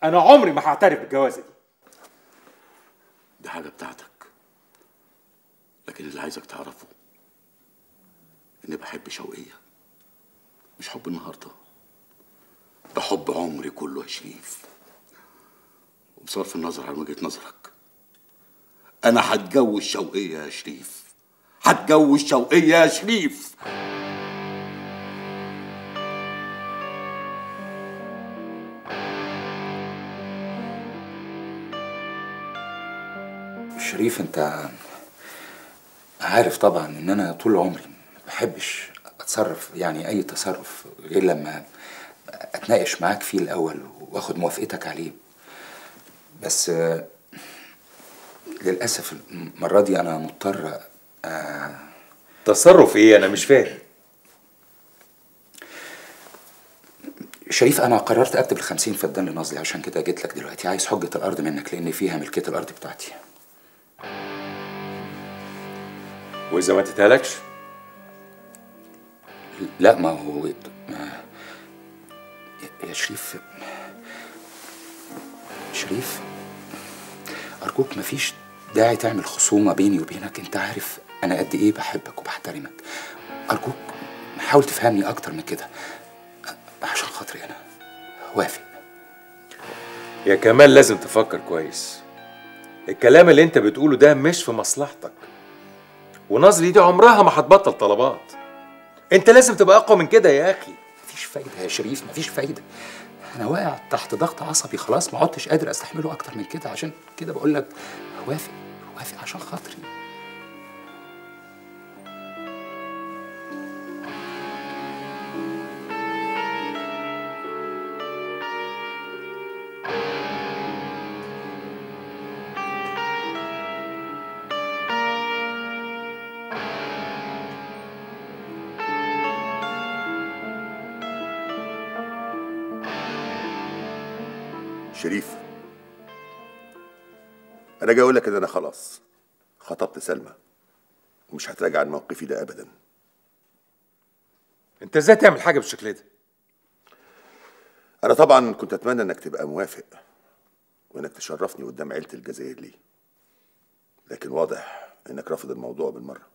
انا عمري ما هعترف بالجوازه دي دي حاجة بتاعتك لكن اللي عايزك تعرفه إني بحب شوقية مش حب النهاردة ده حب عمري كله يا شريف وبصرف النظر عن وجهة نظرك أنا هتجوز شوقية يا شريف هتجوز شوقية يا شريف شريف انت عارف طبعا ان انا طول عمري ما بحبش اتصرف يعني اي تصرف غير لما اتناقش معاك فيه الاول واخد موافقتك عليه بس آه، للاسف المره دي انا مضطر آه، تصرف ايه انا مش فاهم شريف انا قررت اكتب الخمسين فدان لنازلي عشان كده جيت لك دلوقتي عايز حجه الارض منك لان فيها ملكيه الارض بتاعتي واذا ما تتهلكش لا ما هو ما يا- يا شريف شريف أرجوك مفيش داعي تعمل خصومة بيني وبينك أنت عارف أنا قد إيه بحبك وبحترمك أرجوك حاول تفهمني أكتر من كده عشان خاطري أنا وافق يا كمال لازم تفكر كويس الكلام اللي انت بتقوله ده مش في مصلحتك ونظري دي عمرها ما هتبطل طلبات انت لازم تبقى اقوى من كده يا اخي مفيش فايدة يا شريف مفيش فايدة أنا واقع تحت ضغط عصبي خلاص ما عدتش قادر أستحمله أكتر من كده عشان كده بقول لك وافق وافق عشان خاطري شريف انا جاي اقول لك ان انا خلاص خطبت سلمى ومش هتراجع عن موقفي ده ابدا انت ازاي تعمل حاجه بالشكل ده انا طبعا كنت اتمنى انك تبقى موافق وانك تشرفني قدام عيله الجزائري لكن واضح انك رافض الموضوع بالمره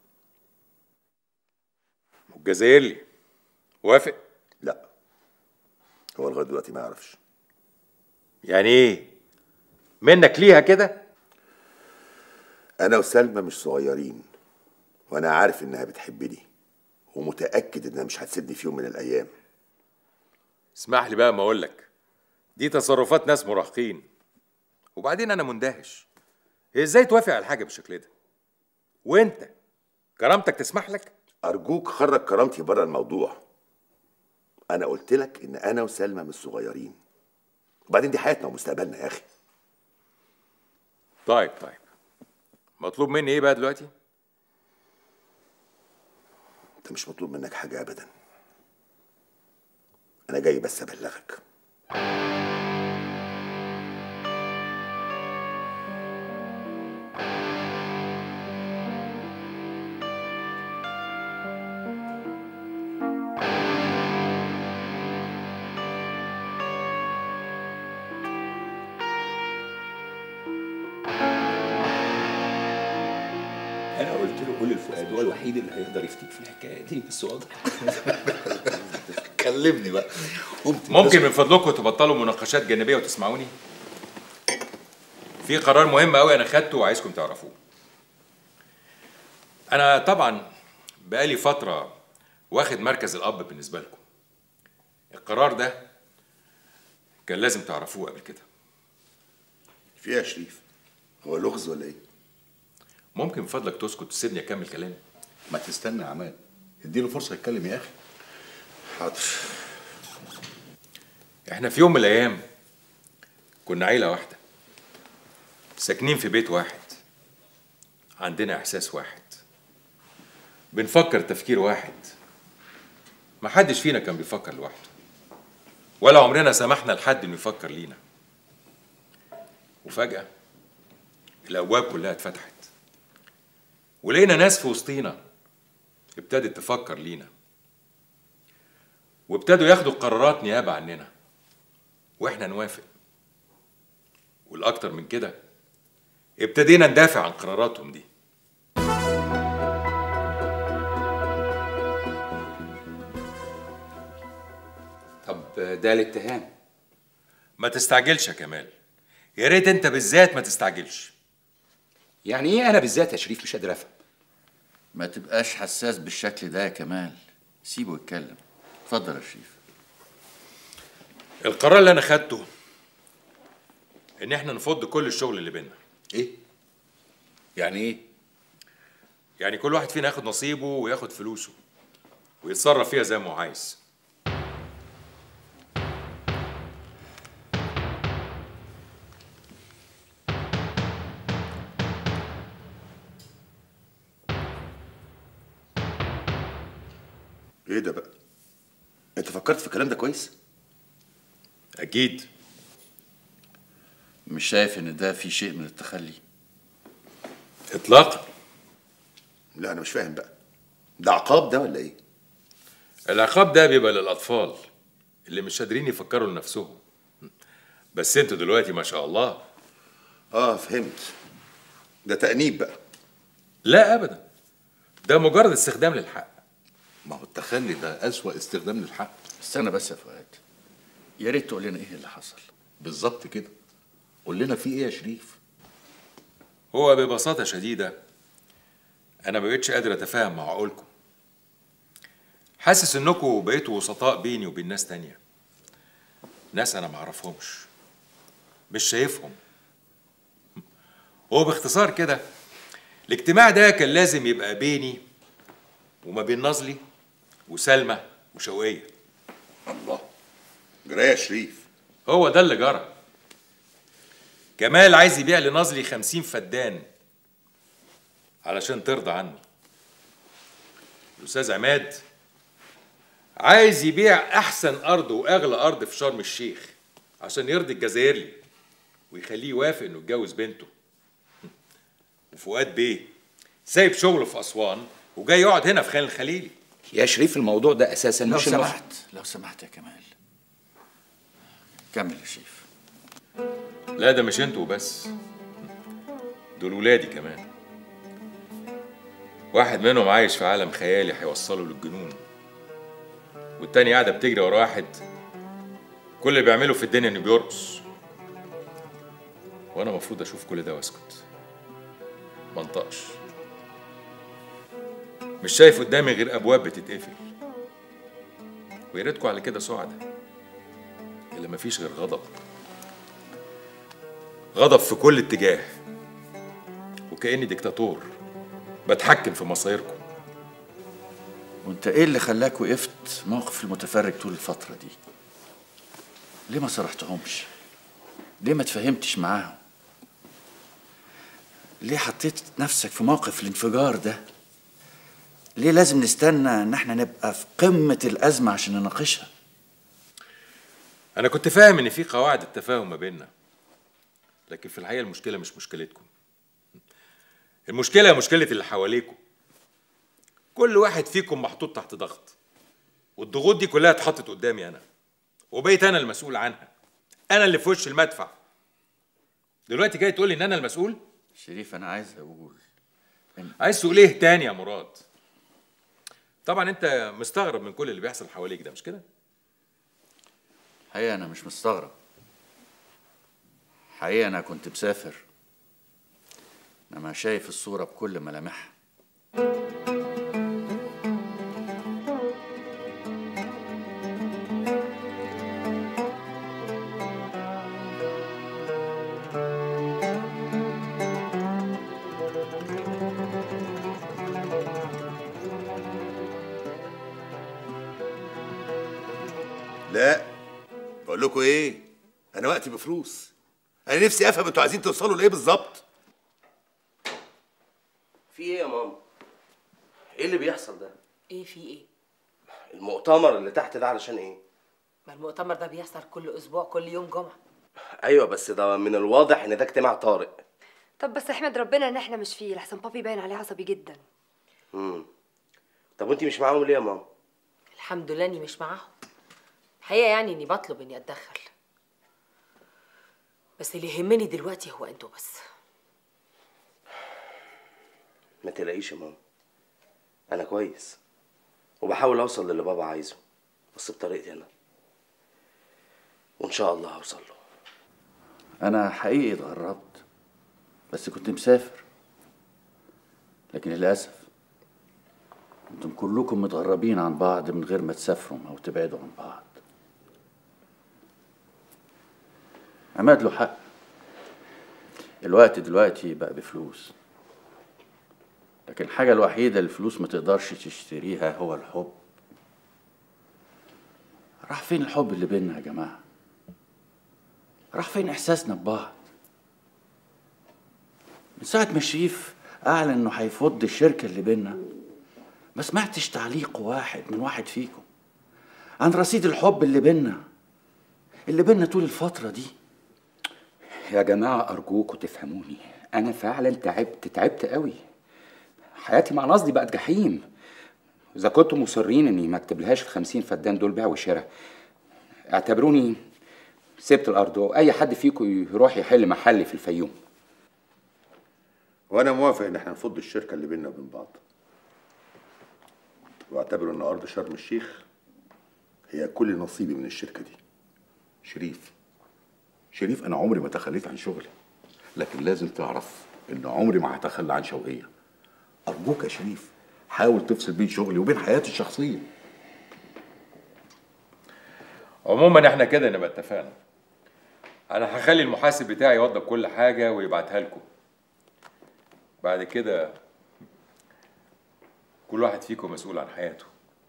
والجزائري وافق لا هو لغايه دلوقتي ما يعرفش يعني ايه منك ليها كده انا وسلمى مش صغيرين وانا عارف انها بتحبني ومتاكد انها مش هتسيبني في يوم من الايام اسمح لي بقى ما اقول لك دي تصرفات ناس مراهقين وبعدين انا مندهش هي ازاي توافق على حاجه بالشكل ده وانت كرامتك تسمح لك ارجوك خرج كرامتي بره الموضوع انا قلت لك ان انا وسلمى مش صغيرين وبعدين دي حياتنا ومستقبلنا يا اخي طيب طيب مطلوب مني ايه بقى دلوقتي انت مش مطلوب منك حاجه ابدا انا جاي بس ابلغك انا قلت له قول الفؤاد هو الوحيد اللي هيقدر يفتيك في الحكايه دي بس واضح كلمني بقى قمت ممكن من فضلكم تبطلوا مناقشات جانبيه وتسمعوني في قرار مهم قوي انا خدته وعايزكم تعرفوه انا طبعا بقالي فتره واخد مركز الاب بالنسبه لكم القرار ده كان لازم تعرفوه قبل كده في ايه يا شريف هو لغز ولا ايه ممكن من فضلك تسكت وتسيبني اكمل كلامي ما تستنى يا عماد اديله فرصه يتكلم يا اخي حاضر احنا في يوم من الايام كنا عيله واحده ساكنين في بيت واحد عندنا احساس واحد بنفكر تفكير واحد محدش فينا كان بيفكر لوحده ولا عمرنا سمحنا لحد انه يفكر لينا وفجأة الأبواب كلها اتفتحت ولقينا ناس في وسطينا ابتدت تفكر لينا وابتدوا ياخدوا قرارات نيابة عننا واحنا نوافق والأكتر من كده ابتدينا ندافع عن قراراتهم دي طب ده الاتهام ما تستعجلش يا كمال يا ريت انت بالذات ما تستعجلش يعني ايه انا بالذات يا شريف مش قادر افهم ما تبقاش حساس بالشكل ده يا كمال سيبه يتكلم اتفضل يا شريف القرار اللي انا خدته ان احنا نفض كل الشغل اللي بينا ايه يعني ايه يعني كل واحد فينا ياخد نصيبه وياخد فلوسه ويتصرف فيها زي ما هو عايز ايه ده بقى انت فكرت في الكلام ده كويس اكيد مش شايف ان ده في شيء من التخلي اطلاقا لا انا مش فاهم بقى ده عقاب ده ولا ايه العقاب ده بيبقى للاطفال اللي مش قادرين يفكروا لنفسهم بس انتوا دلوقتي ما شاء الله اه فهمت ده تأنيب بقى لا ابدا ده مجرد استخدام للحق ما هو التخلي ده أسوأ استخدام للحق استنى بس يا فؤاد يا ريت تقول لنا ايه اللي حصل بالظبط كده قول لنا في ايه يا شريف هو ببساطة شديدة أنا ما بقتش قادر أتفاهم مع عقولكم حاسس إنكم بقيتوا وسطاء بيني وبين ناس تانية ناس أنا معرفهمش مش شايفهم هو باختصار كده الاجتماع ده كان لازم يبقى بيني وما بين نظلي وسلمى وشوقية الله جرايه يا شريف هو ده اللي جرى كمال عايز يبيع لنظلي خمسين فدان علشان ترضى عنه الأستاذ عماد عايز يبيع أحسن أرض وأغلى أرض في شرم الشيخ عشان يرضي الجزائري ويخليه يوافق إنه يتجوز بنته وفؤاد بيه سايب شغله في أسوان وجاي يقعد هنا في خان الخليلي يا شريف الموضوع ده اساسا لو مش المف- سمحت لو سمحت يا كمال كمل يا شريف لا ده مش انتوا بس دول ولادي كمان واحد منهم عايش في عالم خيالي هيوصله للجنون والتاني قاعدة بتجري ورا واحد كل اللي بيعمله في الدنيا انه بيرقص وانا المفروض اشوف كل ده واسكت ما انطقش مش شايف قدامي غير ابواب بتتقفل ويا ريتكوا على كده سعداء اللي مفيش غير غضب غضب في كل اتجاه وكأني ديكتاتور بتحكم في مصايركم وانت ايه اللي خلاك وقفت موقف المتفرج طول الفترة دي ليه ما صرحتهمش ليه ما تفهمتش معاهم ليه حطيت نفسك في موقف الانفجار ده ليه لازم نستنى ان احنا نبقى في قمة الأزمة عشان نناقشها انا كنت فاهم ان في قواعد التفاهم ما بيننا لكن في الحقيقه المشكله مش مشكلتكم المشكله مشكله اللي حواليكم كل واحد فيكم محطوط تحت ضغط والضغوط دي كلها اتحطت قدامي انا وبقيت انا المسؤول عنها انا اللي في وش المدفع دلوقتي جاي تقول لي ان انا المسؤول شريف انا عايز اقول عايز تقول ايه تاني يا مراد طبعا انت مستغرب من كل اللي بيحصل حواليك ده مش كده حقيقة انا مش مستغرب حقيقة انا كنت مسافر انما شايف الصورة بكل ملامحها لا بقول لكم ايه انا وقتي بفلوس انا نفسي افهم انتوا عايزين توصلوا لايه بالظبط في ايه يا ماما؟ ايه اللي بيحصل ده؟ ايه في ايه المؤتمر اللي تحت ده علشان ايه؟ ما المؤتمر ده بيحصل كل اسبوع كل يوم جمعه ايوه بس ده من الواضح ان ده اجتماع طارئ طب بس احمد ربنا ان احنا مش فيه لحسن بابي باين عليه عصبي جدا امم طب وانت مش معاهم ليه يا ماما؟ الحمد لله اني مش معاهم الحقيقه يعني اني بطلب اني اتدخل بس اللي يهمني دلوقتي هو انتوا بس ما تلاقيش يا ماما انا كويس وبحاول اوصل للي بابا عايزه بس بطريقتي انا وان شاء الله هوصل له انا حقيقي اتغربت بس كنت مسافر لكن للاسف انتم كلكم متغربين عن بعض من غير ما تسافروا او تبعدوا عن بعض عماد له حق الوقت دلوقتي بقى بفلوس لكن الحاجة الوحيدة اللي الفلوس ما تقدرش تشتريها هو الحب راح فين الحب اللي بينا يا جماعة راح فين إحساسنا ببعض من ساعة ما شريف أعلن إنه هيفض الشركة اللي بينا ما سمعتش تعليق واحد من واحد فيكم عن رصيد الحب اللي بينا اللي بينا طول الفترة دي يا جماعة أرجوكوا تفهموني أنا فعلا تعبت تعبت قوي حياتي مع نصدي بقت جحيم إذا كنتوا مصرين إني ما أكتبلهاش الخمسين فدان دول بيع وشراء اعتبروني سبت الأرض وأي حد فيكم يروح يحل محلي في الفيوم وانا موافق ان احنا نفض الشركه اللي بيننا وبين بعض واعتبر ان ارض شرم الشيخ هي كل نصيبي من الشركه دي شريف شريف انا عمري ما تخليت عن شغلي لكن لازم تعرف ان عمري ما هتخلى عن شوقيه ارجوك يا شريف حاول تفصل بين شغلي وبين حياتي الشخصيه عموما احنا كده نبقى اتفقنا انا هخلي المحاسب بتاعي يوضب كل حاجه ويبعتها لكم بعد كده كل واحد فيكم مسؤول عن حياته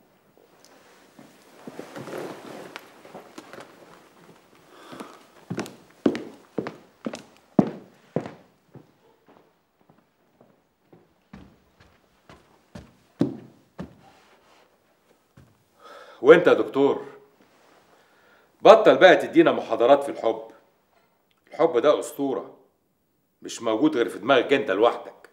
وانت يا دكتور بطل بقى تدينا محاضرات في الحب الحب ده اسطوره مش موجود غير في دماغك انت لوحدك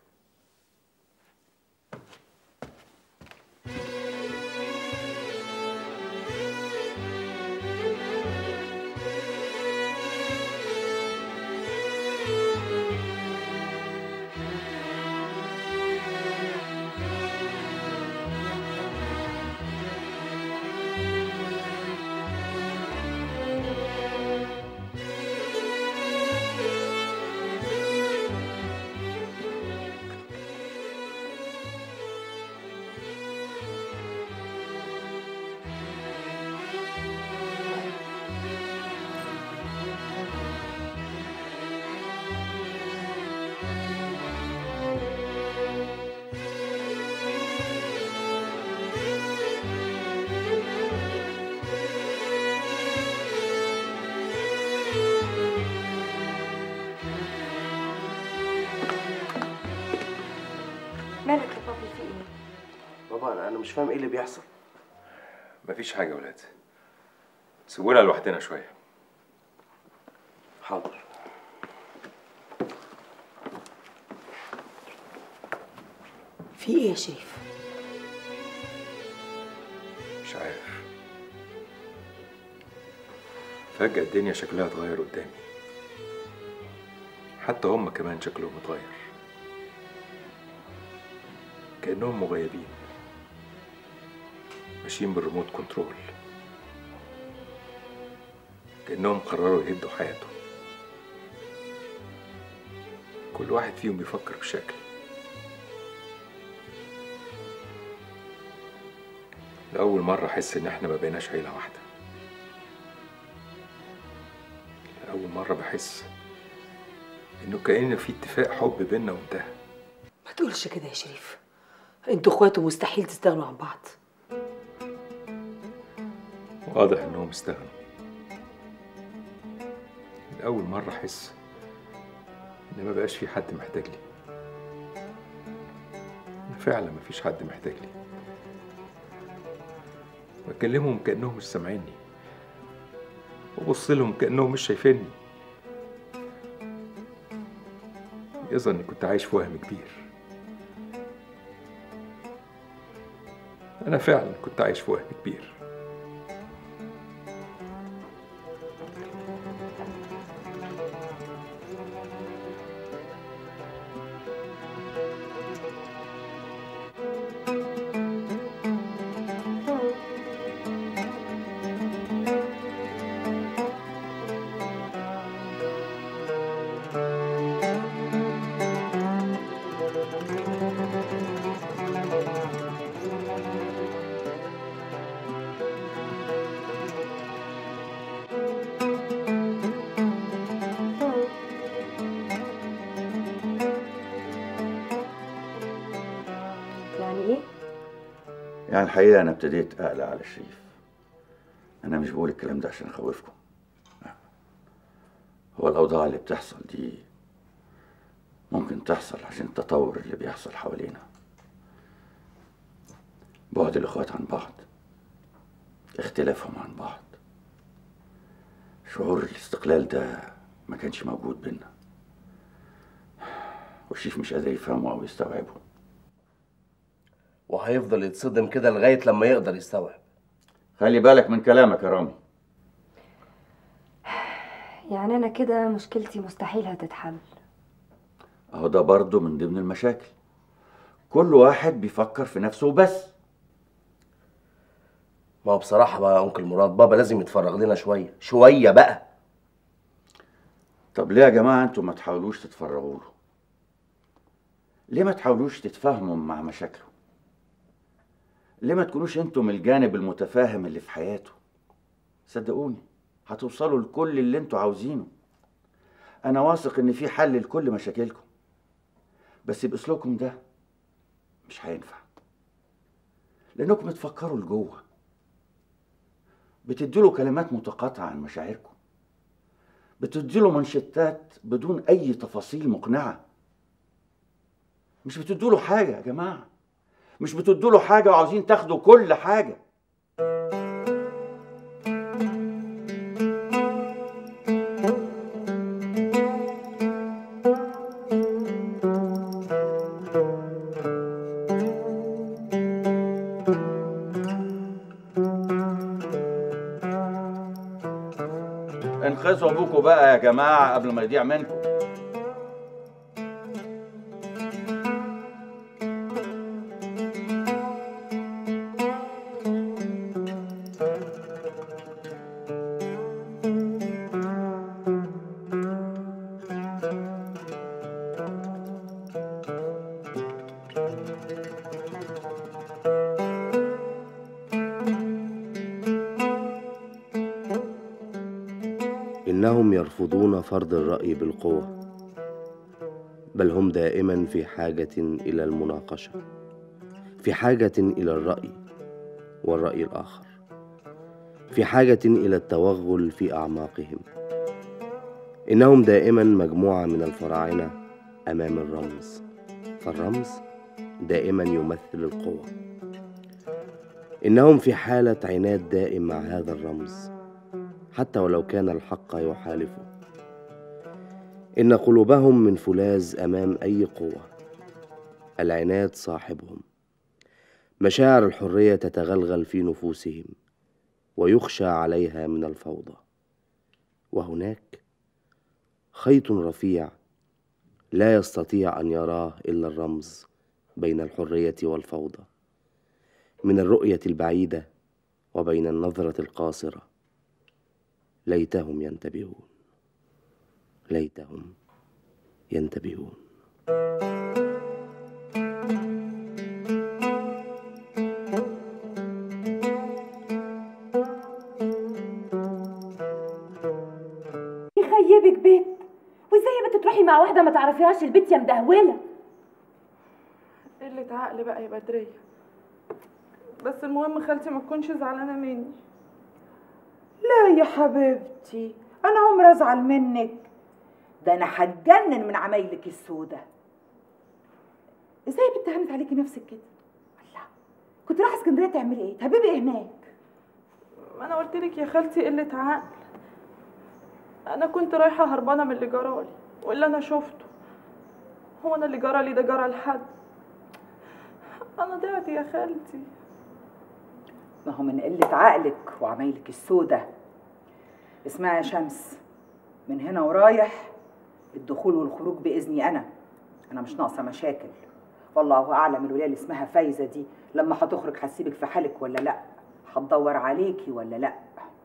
مالك يا بابي في ايه؟ بابا انا انا مش فاهم ايه اللي بيحصل مفيش حاجه يا ولاد سيبونا لوحدنا شويه حاضر في ايه يا شريف مش عارف فجأة الدنيا شكلها اتغير قدامي حتى هم كمان شكلهم اتغير كأنهم مغيبين ماشيين بالريموت كنترول كأنهم قرروا يهدوا حياتهم كل واحد فيهم بيفكر بشكل لأول مرة أحس إن إحنا ما بقيناش عيلة واحدة لأول مرة بحس إنه كأن في اتفاق حب بينا وانتهى ما تقولش كده يا شريف انتوا اخوات ومستحيل تستغنوا عن بعض واضح إنهم استغنوا لأول مرة أحس إن ما بقاش في حد محتاج لي إن فعلا ما فيش حد محتاج لي بكلمهم كأنهم مش سامعيني وبص لهم كأنهم مش شايفيني يظهر إني كنت عايش في وهم كبير أنا فعلا كنت عايش في وهم كبير يعني الحقيقة أنا ابتديت أقلق على شريف أنا مش بقول الكلام ده عشان أخوفكم لا. هو الأوضاع اللي بتحصل دي ممكن تحصل عشان التطور اللي بيحصل حوالينا بعد الإخوات عن بعض اختلافهم عن بعض شعور الاستقلال ده ما كانش موجود بينا وشريف مش قادر يفهمه أو يستوعبه وهيفضل يتصدم كده لغايه لما يقدر يستوعب خلي بالك من كلامك يا رامي يعني انا كده مشكلتي مستحيل هتتحل اهو ده برضه من ضمن المشاكل كل واحد بيفكر في نفسه بس ما هو بصراحه بقى يا انكل مراد بابا لازم يتفرغ لنا شويه شويه بقى طب ليه يا جماعة انتوا ما تحاولوش تتفرغوا له ليه ما تحاولوش تتفاهموا مع مشاكله ليه ما تكونوش انتم الجانب المتفاهم اللي في حياته صدقوني هتوصلوا لكل اللي انتوا عاوزينه انا واثق ان في حل لكل مشاكلكم بس باسلوبكم ده مش هينفع لانكم بتفكروا لجوه بتديله كلمات متقاطعة عن مشاعركم بتديله منشطات بدون اي تفاصيل مقنعة مش بتديله حاجة يا جماعة مش بتديله حاجة وعاوزين تاخدوا كل حاجة انقذوا ابوكوا بقى يا جماعة قبل ما يضيع منكم إنهم يرفضون فرض الرأي بالقوة بل هم دائما في حاجة إلى المناقشة في حاجة إلى الرأي والرأي الآخر في حاجة إلى التوغل في أعماقهم إنهم دائما مجموعة من الفراعنة أمام الرمز فالرمز دائما يمثل القوة إنهم في حالة عناد دائم مع هذا الرمز حتى ولو كان الحق يحالفه ان قلوبهم من فولاذ امام اي قوه العناد صاحبهم مشاعر الحريه تتغلغل في نفوسهم ويخشى عليها من الفوضى وهناك خيط رفيع لا يستطيع ان يراه الا الرمز بين الحريه والفوضى من الرؤيه البعيده وبين النظره القاصره ليتهم ينتبهون ليتهم ينتبهون يخيبك بيت وازاي يا بنت تروحي مع واحده ما تعرفيهاش البيت يا مدهوله قلة عقل بقى يا بدرية بس المهم خالتي ما تكونش زعلانة مني لا يا حبيبتي انا عمري ازعل منك ده انا هتجنن من عمايلك السودة ازاي يا بنت هانت عليكي نفسك كده الله كنت رايحه اسكندريه تعملي ايه تهببي ايه هناك ما انا قلت لك يا خالتي قلة عقل انا كنت رايحة هربانة من اللي جرالي واللي انا شفته هو انا اللي جرالي ده جرى لحد انا ضعت يا خالتي ما هو من قله عقلك وعمايلك السودة اسمعي يا شمس من هنا ورايح الدخول والخروج باذني انا انا مش ناقصه مشاكل والله اعلم الولايه اللي اسمها فايزه دي لما هتخرج هتسيبك في حالك ولا لا هتدور عليكي ولا لا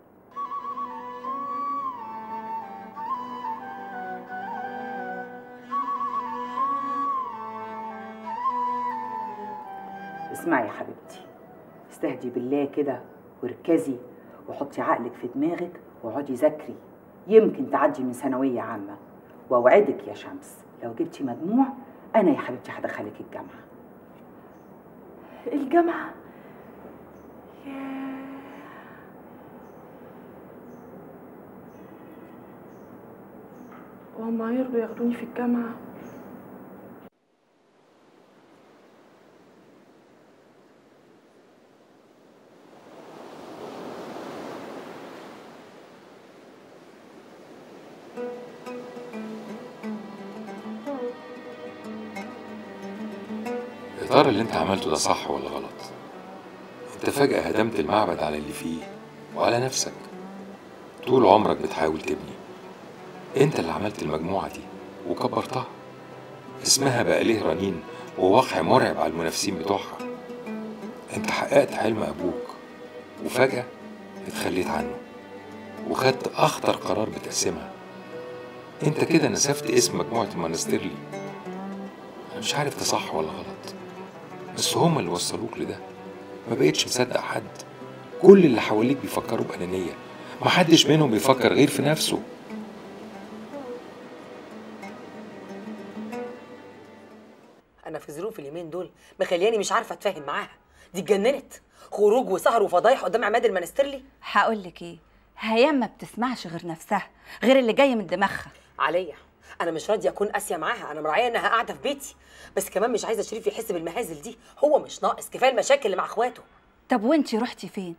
اسمعي يا حبيبتي استهدي بالله كده واركزي وحطي عقلك في دماغك واقعدي ذاكري يمكن تعدي من ثانوية عامة واوعدك يا شمس لو جبتي مجموع انا يا حبيبتي هدخلك الجامعة الجامعة هم هيرضوا ياخدوني في الجامعة يا ترى اللي انت عملته ده صح ولا غلط انت فجأة هدمت المعبد على اللي فيه وعلى نفسك طول عمرك بتحاول تبني انت اللي عملت المجموعة دي وكبرتها اسمها بقى ليه رنين وواقع مرعب على المنافسين بتوعها انت حققت حلم ابوك وفجأة اتخليت عنه وخدت اخطر قرار بتقسمها انت كده نسفت اسم مجموعة المنستيرلي انا مش عارف ده صح ولا غلط بس هما اللي وصلوك لده ما بقتش مصدق حد كل اللي حواليك بيفكروا بأنانية محدش منهم بيفكر غير في نفسه انا في ظروف اليومين دول مخلياني مش عارفه اتفاهم معاها دي اتجننت خروج وسهر وفضايح قدام عماد المنسترلي هقول لك ايه هيام ما بتسمعش غير نفسها غير اللي جاي من دماغها عليا انا مش راضيه اكون قاسيه معاها انا مراعيه انها قاعده في بيتي بس كمان مش عايزه شريف يحس بالمهازل دي هو مش ناقص كفايه المشاكل اللي مع اخواته طب وانتي رحتي فين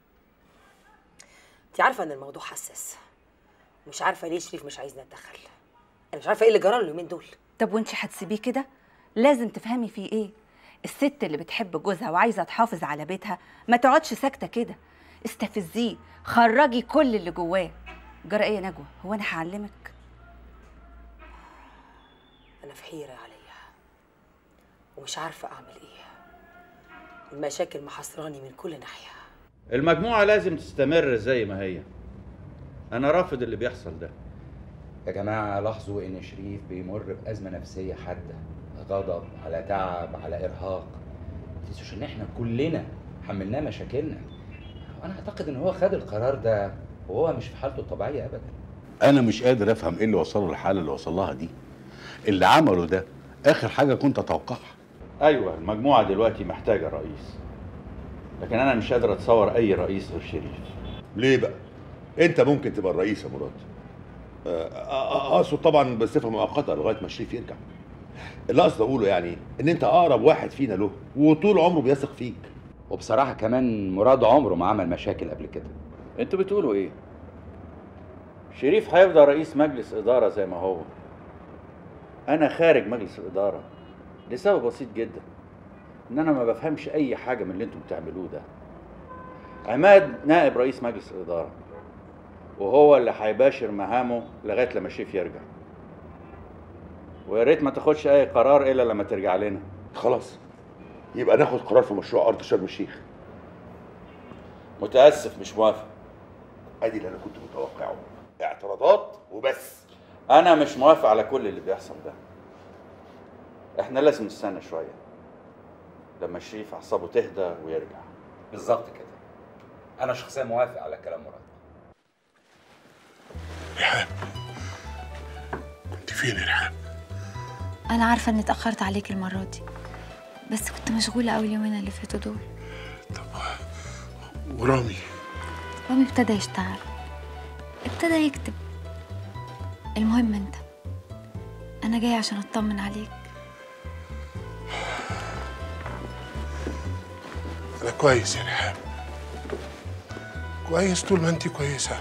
انت عارفه ان الموضوع حساس مش عارفه ليه شريف مش عايزني اتدخل انا مش عارفه ايه اللي جرى له اليومين دول طب وانتي هتسيبيه كده لازم تفهمي فيه ايه الست اللي بتحب جوزها وعايزه تحافظ على بيتها ما تقعدش ساكته كده استفزيه خرجي كل اللي جواه جرى ايه يا نجوى هو انا هعلمك انا في حيره عليا ومش عارفه اعمل ايه المشاكل محصراني من كل ناحيه المجموعة لازم تستمر زي ما هي أنا رافض اللي بيحصل ده يا جماعة لاحظوا إن شريف بيمر بأزمة نفسية حادة غضب على تعب على إرهاق ما تنسوش إن إحنا كلنا حملناه مشاكلنا وأنا أعتقد إن هو خد القرار ده وهو مش في حالته الطبيعية أبدا انا مش قادر افهم ايه اللي وصله للحاله اللي وصل لها دي اللي عمله ده اخر حاجه كنت اتوقعها أيوة المجموعة دلوقتي محتاجة رئيس لكن أنا مش قادر أتصور أي رئيس غير شريف ليه بقى؟ انت ممكن تبقى الرئيس يا مراد آه، آه، اقصد طبعا بصفه مؤقته لغايه ما شريف يرجع اللي قصدي اقوله يعني ان انت اقرب واحد فينا له وطول عمره بيثق فيك وبصراحة كمان مراد عمره ما عمل مشاكل قبل كده أنتوا بتقولوا إيه؟ شريف هيفضل رئيس مجلس إدارة زي ما هو أنا خارج مجلس الإدارة لسبب بسيط جدا إن أنا ما بفهمش أي حاجة من اللي أنتوا بتعملوه ده عماد نائب رئيس مجلس الإدارة وهو اللي هيباشر مهامه لغاية لما شريف يرجع ويا ريت ما تاخدش أي قرار إلا لما ترجع لنا خلاص يبقى ناخد قرار في مشروع ارض شرم الشيخ متأسف مش موافق ادي اللي انا كنت متوقعه اعتراضات وبس أنا مش موافق على كل اللي بيحصل ده إحنا لازم نستنى شوية لما شريف أعصابه تهدى ويرجع بالظبط كده أنا شخصيا موافق على كلام مراد انت فين يا رحاب؟ انا عارفه اني اتاخرت عليك المره دي بس كنت مشغوله قوي اليومين اللي فاتوا دول ورامي رامي ابتدى يشتغل ابتدى يكتب المهم انت انا جايه عشان اطمن عليك أنا كويس يا رحاب كويس طول ما أنت كويسة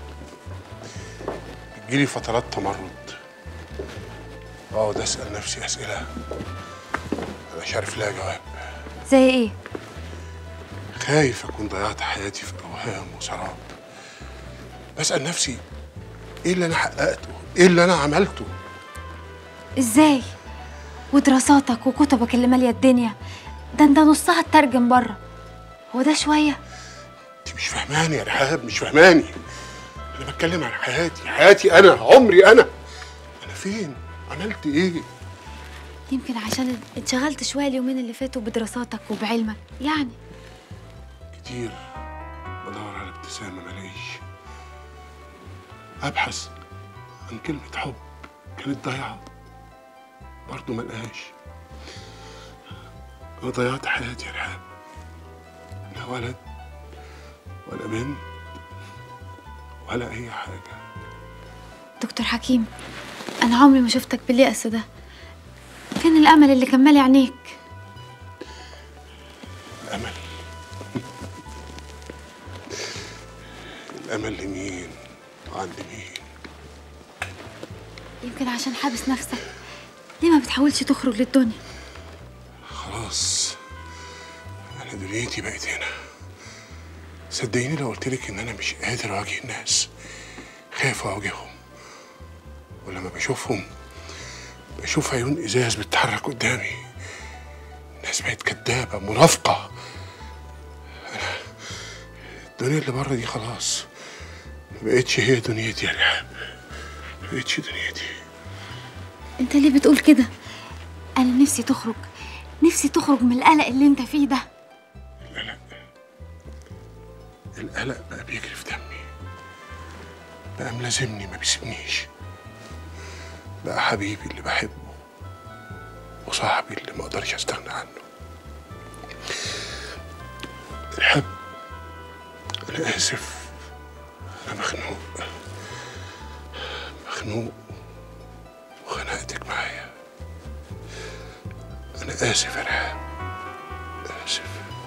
بتجيلي فترات تمرد بقعد أسأل نفسي أسئلة أنا مش عارف لها جواب زي ايه خايف أكون ضيعت حياتي في أوهام وسراب بسأل نفسي إيه اللي أنا حققته؟ إيه اللي أنا عملته؟ ازاي ودراساتك وكتبك اللي ماليه الدنيا ده انت نصها اترجم بره هو ده شويه أنت مش فاهماني يا رحاب مش فاهماني أنا بتكلم عن حياتي حياتي أنا عمري أنا أنا فين؟ عملت إيه؟ يمكن عشان اتشغلت شويه اليومين اللي فاتوا بدراساتك وبعلمك يعني كتير بدور على ابتسامة ملاقيش أبحث عن كلمة حب كانت ضايعة برضه ملقاش أنا ضيعت حياتي يا رحاب لا ولد ولا بنت ولا أي حاجة دكتور حكيم انا عمري ما شفتك باليأس ده فين الامل اللي كان مالي عينيك الامل الامل لمين وعند مين يمكن عشان حابس نفسك ليه ما بتحاولش تخرج للدنيا خلاص انا دنيتي بقت هنا صدقيني لو قلت لك ان انا مش قادر اواجه الناس خايف اواجههم ولما بشوفهم بشوف عيون ازاز بتتحرك قدامي الناس بقت كدابه منافقه انا الدنيا اللي بره دي خلاص ما بقتش هي دنيتي يا رحاب ما بقتش دنيتي انت ليه بتقول كده انا نفسي تخرج نفسي تخرج من القلق اللي انت فيه ده القلق بقى بيجري في دمي بقى ملازمني ما بيسيبنيش بقى حبيبي اللي بحبه وصاحبي اللي ما اقدرش استغنى عنه الحب انا اسف انا مخنوق مخنوق وخنقتك معايا انا اسف يا رحاب اسف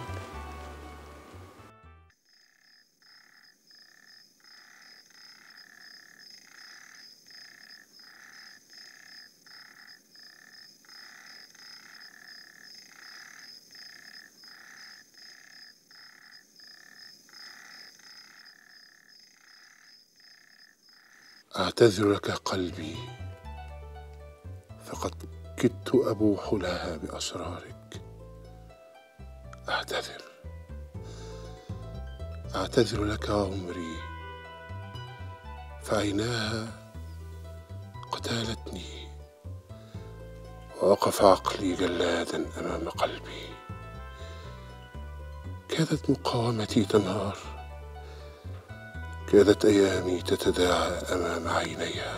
أعتذر لك قلبي فقد كدت أبوح لها بأسرارك أعتذر أعتذر لك عمري فعيناها قتالتني ووقف عقلي جلادا أمام قلبي كادت مقاومتي تنهار كادت أيامي تتداعى أمام عينيها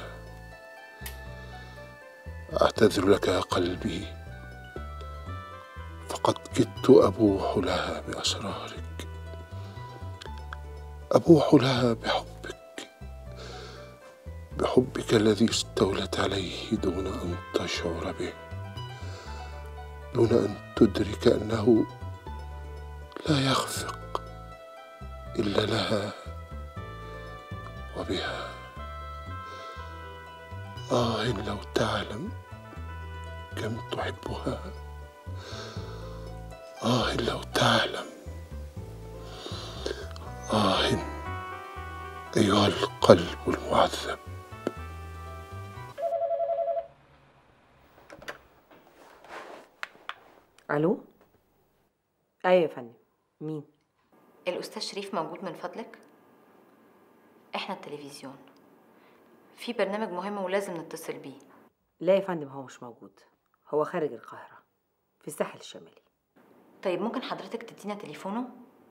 أعتذر لك يا قلبي فقد كدت أبوح لها بأسرارك أبوح لها بحبك بحبك الذي استولت عليه دون أن تشعر به دون أن تدرك أنه لا يخفق إلا لها وبها آه لو تعلم كم تحبها آه لو تعلم آه أيها القلب المعذب الو ايوه يا فندم مين الأستاذ شريف موجود من فضلك؟ إحنا التلفزيون في برنامج مهم ولازم نتصل بيه لا يا فندم هو مش موجود هو خارج القاهره في الساحل الشمالي طيب ممكن حضرتك تدينا تليفونه؟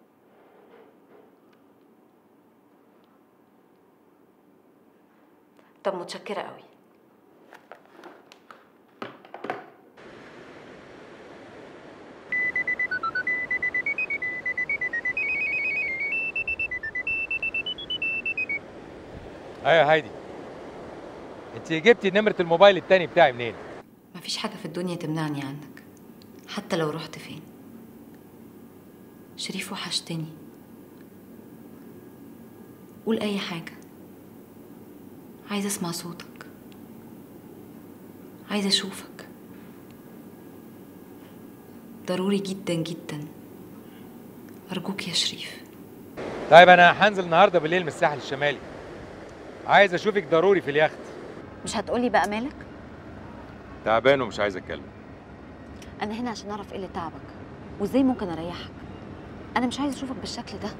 طب متشكرة قوي ايوه يا هايدي انت جبتي نمرة الموبايل التاني بتاعي منين؟ مفيش حاجة في الدنيا تمنعني عنك حتى لو رحت فين شريف وحشتني قول أي حاجة عايزة أسمع صوتك عايزة أشوفك ضروري جدا جدا أرجوك يا شريف طيب انا هنزل النهارده بالليل من الساحل الشمالي عايز اشوفك ضروري في اليخت مش هتقولي بقى مالك تعبان ومش عايز اتكلم انا هنا عشان اعرف ايه اللي تعبك وازاي ممكن اريحك انا مش عايز اشوفك بالشكل ده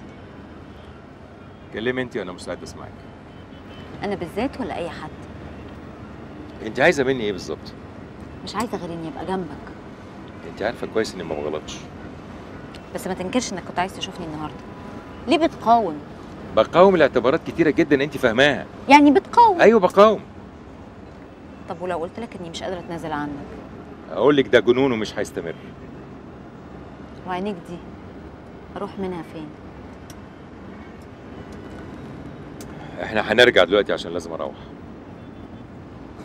كلمي انت وانا مستعد اسمعك انا بالذات ولا اي حد انت عايزه مني ايه بالظبط مش عايزه غير اني ابقى جنبك انت عارفه كويس اني ما بغلطش بس ما تنكرش انك كنت عايز تشوفني النهارده ليه بتقاوم بقاوم الاعتبارات كتيره جدا انت فاهماها يعني بتقاوم ايوه بقاوم طب ولو قلت لك اني مش قادره اتنازل عنك اقول لك ده جنون ومش هيستمر وعينيك دي اروح منها فين احنا هنرجع دلوقتي عشان لازم اروح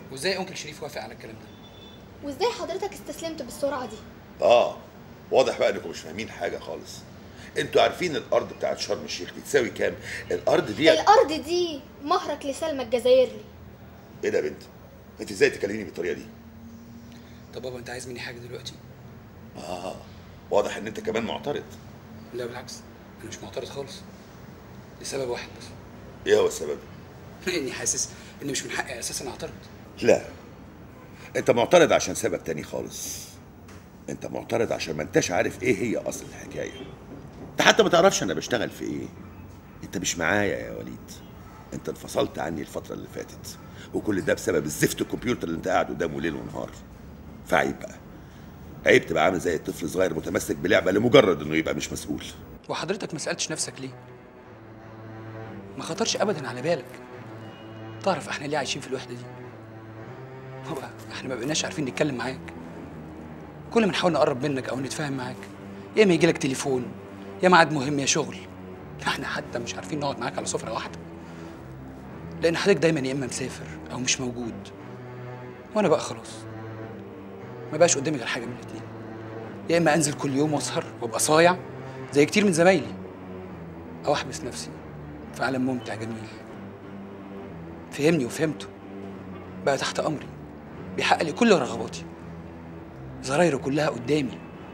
وازاي انكل شريف وافق على الكلام ده وازاي حضرتك استسلمت بالسرعه دي اه واضح بقى انكم مش فاهمين حاجه خالص انتوا عارفين الارض بتاعت شرم الشيخ دي تساوي كام الارض دي الارض دي مهرك لسلمى الجزائري ايه ده يا بنت انت ازاي تكلميني بالطريقه دي طب بابا انت عايز مني حاجه دلوقتي اه واضح ان انت كمان معترض لا بالعكس انا مش معترض خالص لسبب واحد بس ايه هو السبب اني حاسس ان مش من حقي اساسا اعترض لا انت معترض عشان سبب تاني خالص انت معترض عشان ما انتش عارف ايه هي اصل الحكايه انت حتى ما تعرفش انا بشتغل في ايه انت مش معايا يا وليد انت انفصلت عني الفتره اللي فاتت وكل ده بسبب الزفت الكمبيوتر اللي انت قاعد قدامه ليل ونهار فعيب بقى عيب تبقى عامل زي الطفل صغير متمسك بلعبه لمجرد انه يبقى مش مسؤول وحضرتك ما سالتش نفسك ليه ما خطرش ابدا على بالك تعرف احنا ليه عايشين في الوحده دي هو احنا ما بقيناش عارفين نتكلم معاك كل ما نحاول نقرب منك او نتفاهم معاك يا اما يجيلك تليفون يا ميعاد مهم يا شغل احنا حتى مش عارفين نقعد معاك على سفره واحده لان حضرتك دايما يا اما مسافر او مش موجود وانا بقى خلاص ما بقاش قدامي غير حاجه من الاتنين يا اما انزل كل يوم واسهر وابقى صايع زي كتير من زمايلي او احبس نفسي في عالم ممتع جميل فهمني وفهمته بقى تحت امري بيحقق لي كل رغباتي زرايره كلها قدامي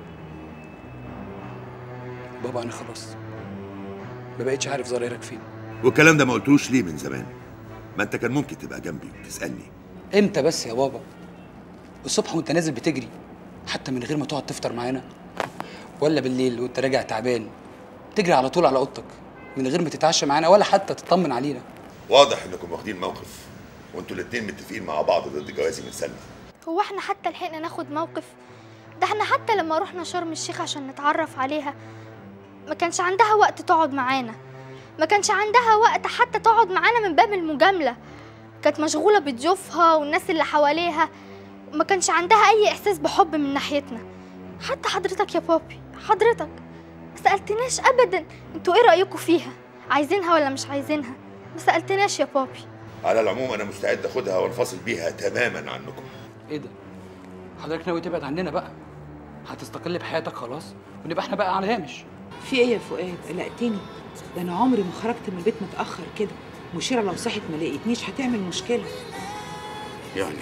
بابا انا خلاص ما بقتش عارف زرايرك فين والكلام ده ما قلتوش ليه من زمان ما انت كان ممكن تبقى جنبي وتسالني امتى بس يا بابا الصبح وانت نازل بتجري حتى من غير ما تقعد تفطر معانا ولا بالليل وانت راجع تعبان تجري على طول على اوضتك من غير ما تتعشى معانا ولا حتى تطمن علينا واضح انكم واخدين موقف وانتوا الاتنين متفقين مع بعض ضد جوازي من سلمى هو احنا حتى لحقنا ناخد موقف ده احنا حتى لما رحنا شرم الشيخ عشان نتعرف عليها ما كانش عندها وقت تقعد معانا ما كانش عندها وقت حتى تقعد معانا من باب المجاملة كانت مشغولة بضيوفها والناس اللي حواليها وما كانش عندها أي إحساس بحب من ناحيتنا حتى حضرتك يا بابي حضرتك ما سألتناش أبدا انتوا إيه رأيكم فيها عايزينها ولا مش عايزينها ما سألتناش يا بابي على العموم انا مستعد اخدها وانفصل بيها تماما عنكم ايه ده حضرتك ناوي تبعد عننا بقى هتستقل بحياتك خلاص ونبقى احنا بقى على هامش في ايه يا فؤاد قلقتني ده انا عمري ما خرجت من البيت متاخر كده مشيره لو صحت ما لقيتنيش هتعمل مشكله يعني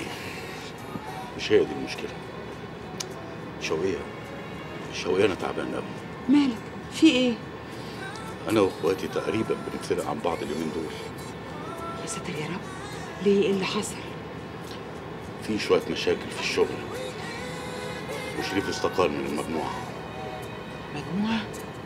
مش هي دي المشكلة شوقية شوقية أنا تعبان أوي مالك في ايه أنا وإخواتي تقريبا بنفترق عن بعض اليومين دول يا ساتر يا رب ليه ايه اللي حصل في شوية مشاكل في الشغل وشريف استقال من المجموعة مجموعه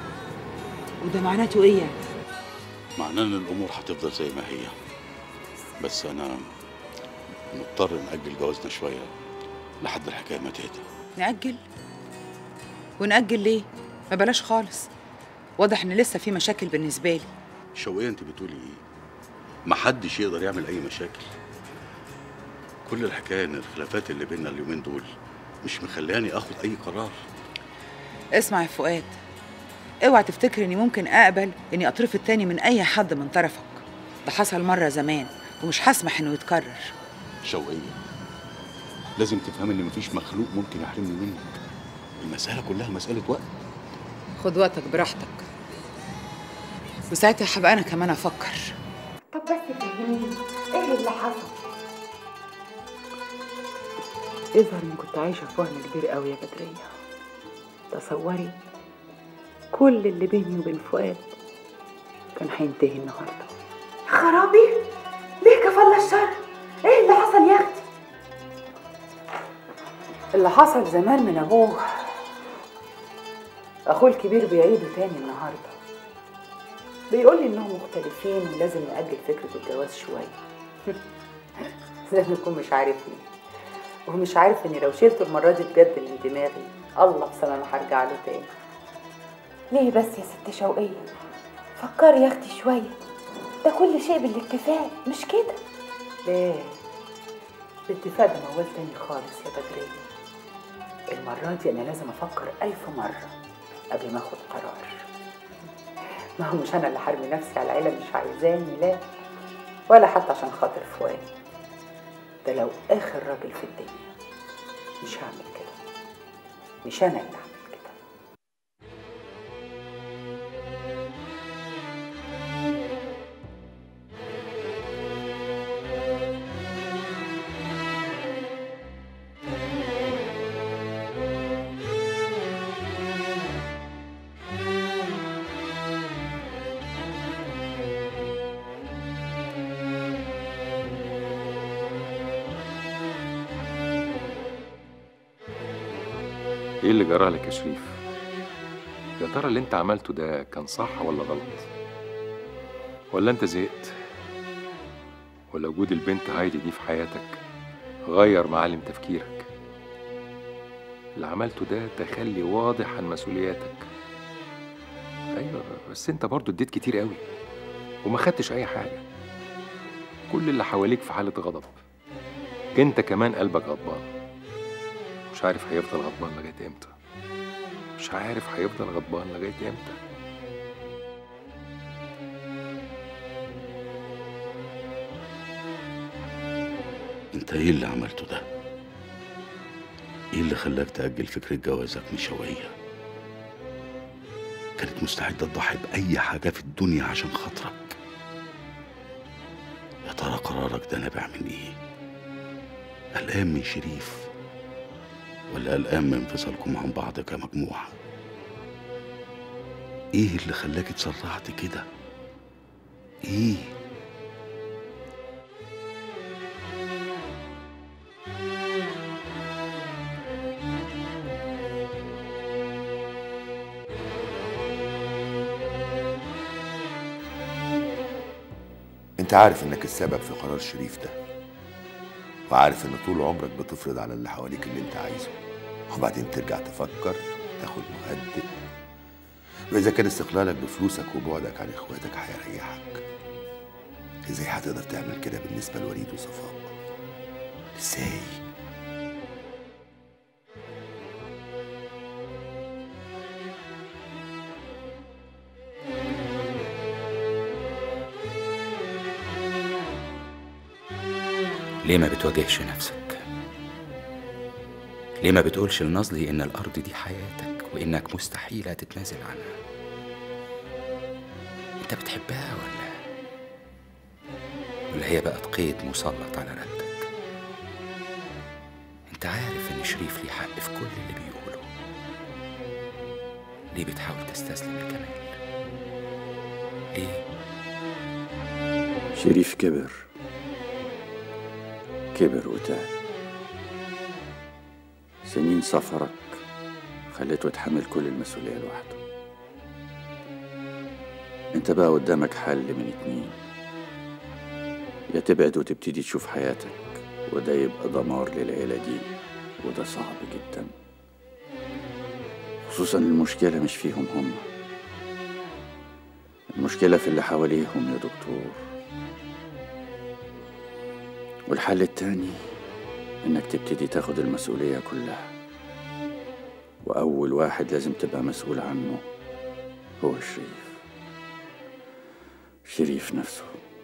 وده معناته ايه يعني معناه إن الأمور هتفضل زي ما هي بس أنا مضطر نأجل جوازنا شوية لحد الحكاية ما تهدى نأجل ونأجل ليه ما بلاش خالص واضح ان لسه في مشاكل بالنسبه لي شوقية أنت بتقولي إيه؟ محدش يقدر يعمل أي مشاكل كل الحكاية إن الخلافات اللي بينا اليومين دول مش مخلياني آخد أي قرار اسمع يا فؤاد اوعى تفتكر اني ممكن اقبل اني اترفض تاني من اي حد من طرفك ده حصل مره زمان ومش هسمح انه يتكرر شوقية لازم تفهم إن مفيش مخلوق ممكن يحرمني منك المسألة كلها مسألة وقت خد وقتك براحتك وساعتها هبقى انا كمان افكر طب بس فهميني ايه اللي حصل يظهر اني كنت عايشه في وهم كبير قوي يا بدريه تصوري كل اللي بيني وبين فؤاد كان هينتهي النهارده خرابي ليه كفل الشر ايه اللي حصل يا اختي اللي حصل زمان من ابوه اخوه الكبير بيعيده تاني النهارده بيقول لي انهم مختلفين ولازم نأجل فكرة الجواز شوية زي ما يكون مش عارفني ومش عارف اني لو شلته المرة دي بجد من دماغي الله بسما ما هرجع له تاني ليه بس يا ست شوقية فكري يا اختي شوية ده كل شيء بالاتفاق مش كده ليه الاتفاق ده موال تاني خالص يا بدرية المرة دي أنا لازم أفكر ألف مرة قبل ما أخد قرار ما هو مش أنا اللي حرمي نفسي على عيلة مش عايزاني لا ولا حتى عشان خاطر فؤاد حتى لو اخر راجل في الدنيا مش هعمل كده مش انا اللي هعمل كده ايه اللي جرى لك يا شريف يا ترى اللي انت عملته ده كان صح ولا غلط ولا انت زهقت ولا وجود البنت هايدي دي في حياتك غير معالم تفكيرك اللي عملته ده تخلي واضح عن مسؤولياتك ايوه بس انت برضو اديت كتير قوي وما خدتش اي حاجه كل اللي حواليك في حاله غضب انت كمان قلبك غضبان مش عارف هيفضل غضبان لغايه امتى مش عارف هيفضل غضبان لغايه امتى انت ايه اللي عملته ده ايه اللي خلاك تأجل فكرة جوازك من شوية كانت مستعدة تضحي بأي حاجة في الدنيا عشان خاطرك يا ترى قرارك ده نابع من ايه قلقان من شريف ولا قلقان من انفصالكم عن بعض كمجموعة ايه اللي خلاك اتسرعت كده ايه انت عارف انك السبب في قرار شريف ده وعارف ان طول عمرك بتفرض على اللي حواليك اللي انت عايزه وبعدين ترجع تفكر تاخد مهدد واذا كان استقلالك بفلوسك وبعدك عن اخواتك هيريحك ازاي هتقدر تعمل كده بالنسبه لوليد وصفاء ازاي ليه ما بتواجهش نفسك ليه ما بتقولش لنظلي ان الارض دي حياتك وانك مستحيل تتنازل عنها انت بتحبها ولا ولا هي بقت قيد مسلط على رقبتك انت عارف ان شريف ليه حق في كل اللي بيقوله ليه بتحاول تستسلم لكمال ليه شريف كبر كبر وتعب سنين سفرك خليته يتحمل كل المسؤولية لوحده انت بقى قدامك حل من اتنين يا تبعد وتبتدي تشوف حياتك وده يبقى دمار للعيلة دي وده صعب جدا خصوصا المشكلة مش فيهم هم المشكلة في اللي حواليهم يا دكتور والحل التاني انك تبتدي تاخد المسؤولية كلها وأول واحد لازم تبقى مسؤول عنه هو شريف شريف نفسه